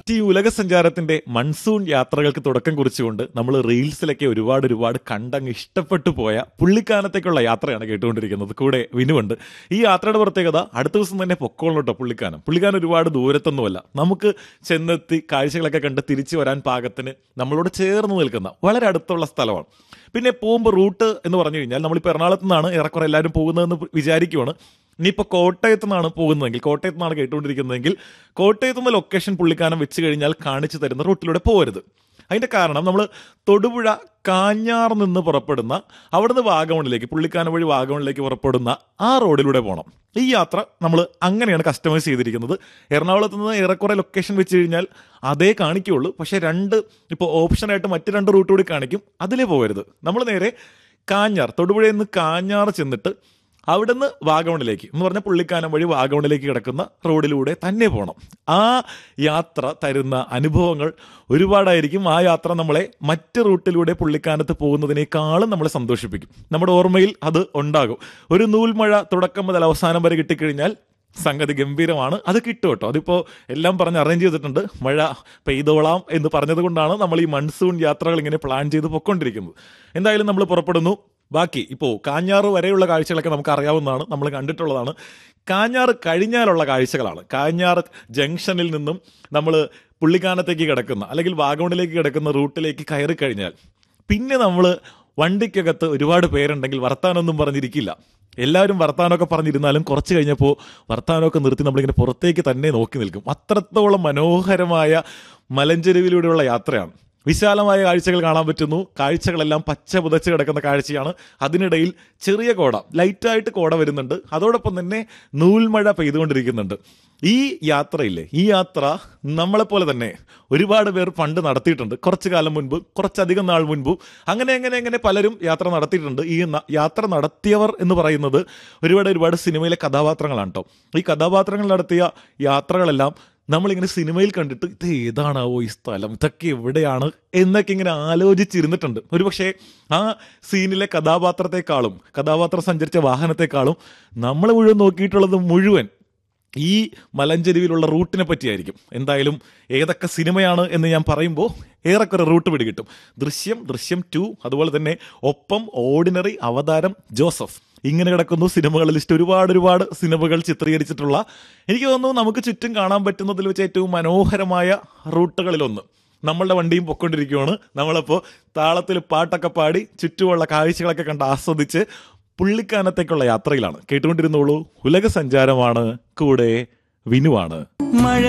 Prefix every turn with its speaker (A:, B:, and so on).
A: ഈ ഉലക സഞ്ചാരത്തിന്റെ മൺസൂൺ യാത്രകൾക്ക് തുടക്കം കുറിച്ചുകൊണ്ട് നമ്മൾ റീൽസിലൊക്കെ ഒരുപാട് ഒരുപാട് കണ്ടങ്ങ് ഇഷ്ടപ്പെട്ടു പോയ പുള്ളിക്കാനത്തേക്കുള്ള യാത്രയാണ് കേട്ടുകൊണ്ടിരിക്കുന്നത് കൂടെ വിനുവുണ്ട് ഈ യാത്രയുടെ പ്രത്യേകത അടുത്ത ദിവസം തന്നെ പൊക്കോളം കേട്ടോ പുള്ളിക്കാനം പുള്ളിക്കാനം ഒരുപാട് ദൂരത്തൊന്നുമല്ല നമുക്ക് ചെന്നെത്തി കാഴ്ചകളൊക്കെ കണ്ട് തിരിച്ചു വരാൻ പാകത്തിന് നമ്മളോട് ചേർന്ന് നിൽക്കുന്ന വളരെ അടുത്തുള്ള സ്ഥലമാണ് പിന്നെ പോകുമ്പോൾ റൂട്ട് എന്ന് പറഞ്ഞു കഴിഞ്ഞാൽ നമ്മളിപ്പോൾ എറണാകുളത്ത് നിന്നാണ് ഏറെക്കുറെ എല്ലാവരും പോകുന്നതെന്ന് വിചാരിക്കുവാണ് ഇനിയിപ്പോൾ കോട്ടയത്ത് നിന്നാണ് പോകുന്നതെങ്കിൽ കോട്ടയത്ത് നിന്നാണ് കേട്ടുകൊണ്ടിരിക്കുന്നതെങ്കിൽ കോട്ടയത്ത് നിന്ന് ലൊക്കേഷൻ പുള്ളിക്കാനം വെച്ച് കഴിഞ്ഞാൽ കാണിച്ചു തരുന്ന റൂട്ടിലൂടെ പോകരുത് അതിന്റെ കാരണം നമ്മൾ തൊടുപുഴ കാഞ്ഞാർ നിന്ന് പുറപ്പെടുന്ന അവിടുന്ന് വാഗമണിലേക്ക് പുള്ളിക്കാനം വഴി വാഗമണിലേക്ക് പുറപ്പെടുന്ന ആ റോഡിലൂടെ പോകണം ഈ യാത്ര നമ്മൾ അങ്ങനെയാണ് കസ്റ്റമൈസ് ചെയ്തിരിക്കുന്നത് എറണാകുളത്ത് നിന്ന് ഏറെക്കുറെ ലൊക്കേഷൻ വെച്ച് കഴിഞ്ഞാൽ അതേ കാണിക്കുള്ളൂ പക്ഷേ രണ്ട് ഇപ്പോൾ ഓപ്ഷനായിട്ട് മറ്റ് രണ്ട് റൂട്ട് കൂടി കാണിക്കും അതിലേ പോകരുത് നമ്മൾ നേരെ കാഞ്ഞാർ തൊടുപുഴയിൽ നിന്ന് കാഞ്ഞാർ ചെന്നിട്ട് അവിടുന്ന് വാഗമണിലേക്ക് എന്ന് പറഞ്ഞ പുള്ളിക്കാനം വഴി വാഗമണിലേക്ക് കിടക്കുന്ന റോഡിലൂടെ തന്നെ പോകണം ആ യാത്ര തരുന്ന അനുഭവങ്ങൾ ഒരുപാടായിരിക്കും ആ യാത്ര നമ്മളെ മറ്റ് റൂട്ടിലൂടെ പുള്ളിക്കാനത്ത് പോകുന്നതിനേക്കാളും നമ്മളെ സന്തോഷിപ്പിക്കും നമ്മുടെ ഓർമ്മയിൽ അത് ഉണ്ടാകും ഒരു നൂൽമഴ തുടക്കം മുതൽ അവസാനം വരെ കിട്ടിക്കഴിഞ്ഞാൽ സംഗതി ഗംഭീരമാണ് അത് കിട്ടും കേട്ടോ അതിപ്പോ എല്ലാം പറഞ്ഞ് അറേഞ്ച് ചെയ്തിട്ടുണ്ട് മഴ പെയ്തോളാം എന്ന് പറഞ്ഞത് കൊണ്ടാണ് നമ്മൾ ഈ മൺസൂൺ യാത്രകൾ ഇങ്ങനെ പ്ലാൻ ചെയ്ത് പൊക്കൊണ്ടിരിക്കുന്നത് എന്തായാലും നമ്മൾ പുറപ്പെടുന്നു ബാക്കി ഇപ്പോൾ കാഞ്ഞാറ് വരെയുള്ള കാഴ്ചകളൊക്കെ നമുക്ക് അറിയാവുന്നതാണ് നമ്മൾ കണ്ടിട്ടുള്ളതാണ് കാഞ്ഞാറ് കഴിഞ്ഞാലുള്ള കാഴ്ചകളാണ് കാഞ്ഞാറ് ജംഗ്ഷനിൽ നിന്നും നമ്മൾ പുള്ളിക്കാനത്തേക്ക് കിടക്കുന്ന അല്ലെങ്കിൽ വാഗമണിലേക്ക് കിടക്കുന്ന റൂട്ടിലേക്ക് കയറി കഴിഞ്ഞാൽ പിന്നെ നമ്മൾ വണ്ടിക്കകത്ത് ഒരുപാട് പേരുണ്ടെങ്കിൽ വർത്താനൊന്നും പറഞ്ഞിരിക്കില്ല എല്ലാവരും വർത്താനമൊക്കെ പറഞ്ഞിരുന്നാലും കുറച്ച് കഴിഞ്ഞപ്പോൾ വർത്താനമൊക്കെ നിർത്തി നമ്മളിങ്ങനെ പുറത്തേക്ക് തന്നെ നോക്കി നിൽക്കും അത്രത്തോളം മനോഹരമായ മലഞ്ചെരുവിലൂടെയുള്ള യാത്രയാണ് വിശാലമായ കാഴ്ചകൾ കാണാൻ പറ്റുന്നു കാഴ്ചകളെല്ലാം പച്ച പുതച്ച് കിടക്കുന്ന കാഴ്ചയാണ് അതിനിടയിൽ ചെറിയ കോട ലൈറ്റായിട്ട് കോട വരുന്നുണ്ട് അതോടൊപ്പം തന്നെ നൂൽമഴ പെയ്തുകൊണ്ടിരിക്കുന്നുണ്ട് ഈ യാത്രയില്ലേ ഈ യാത്ര നമ്മളെപ്പോലെ തന്നെ ഒരുപാട് പേർ പണ്ട് നടത്തിയിട്ടുണ്ട് കുറച്ചു കാലം മുൻപ് കുറച്ചധികം നാൾ മുൻപ് അങ്ങനെ അങ്ങനെ അങ്ങനെ പലരും യാത്ര നടത്തിയിട്ടുണ്ട് ഈ ന- യാത്ര നടത്തിയവർ എന്ന് പറയുന്നത് ഒരുപാട് ഒരുപാട് സിനിമയിലെ കഥാപാത്രങ്ങളാണ് കേട്ടോ ഈ കഥാപാത്രങ്ങൾ നടത്തിയ യാത്രകളെല്ലാം നമ്മളിങ്ങനെ സിനിമയിൽ കണ്ടിട്ട് ഇത് ഏതാണാവോ ഈ സ്ഥലം ഇതൊക്കെ എവിടെയാണ് എന്നൊക്കെ ഇങ്ങനെ ആലോചിച്ചിരുന്നിട്ടുണ്ട് ഒരുപക്ഷെ ആ സീനിലെ കഥാപാത്രത്തെക്കാളും കഥാപാത്രം സഞ്ചരിച്ച വാഹനത്തെക്കാളും നമ്മൾ മുഴുവൻ നോക്കിയിട്ടുള്ളത് മുഴുവൻ ഈ മലഞ്ചെരുവിലുള്ള റൂട്ടിനെ പറ്റിയായിരിക്കും എന്തായാലും ഏതൊക്കെ സിനിമയാണ് എന്ന് ഞാൻ പറയുമ്പോൾ ഏറെക്കുറെ റൂട്ട് പിടികിട്ടും ദൃശ്യം ദൃശ്യം ടു അതുപോലെ തന്നെ ഒപ്പം ഓർഡിനറി അവതാരം ജോസഫ് ഇങ്ങനെ കിടക്കുന്നു സിനിമകൾ ലിസ്റ്റ് ഒരുപാട് ഒരുപാട് സിനിമകൾ ചിത്രീകരിച്ചിട്ടുള്ള എനിക്ക് തോന്നുന്നു നമുക്ക് ചുറ്റും കാണാൻ പറ്റുന്നതിൽ വെച്ച് ഏറ്റവും മനോഹരമായ റൂട്ടുകളിലൊന്ന് നമ്മളുടെ വണ്ടിയും പൊക്കൊണ്ടിരിക്കുകയാണ് നമ്മളപ്പോൾ താളത്തിൽ പാട്ടൊക്കെ പാടി ചുറ്റുമുള്ള കാഴ്ചകളൊക്കെ കണ്ട് ആസ്വദിച്ച് പുള്ളിക്കാനത്തേക്കുള്ള യാത്രയിലാണ് കേട്ടുകൊണ്ടിരുന്നോളൂ ഉലക സഞ്ചാരമാണ് കൂടെ വിനുവാണ്
B: മഴ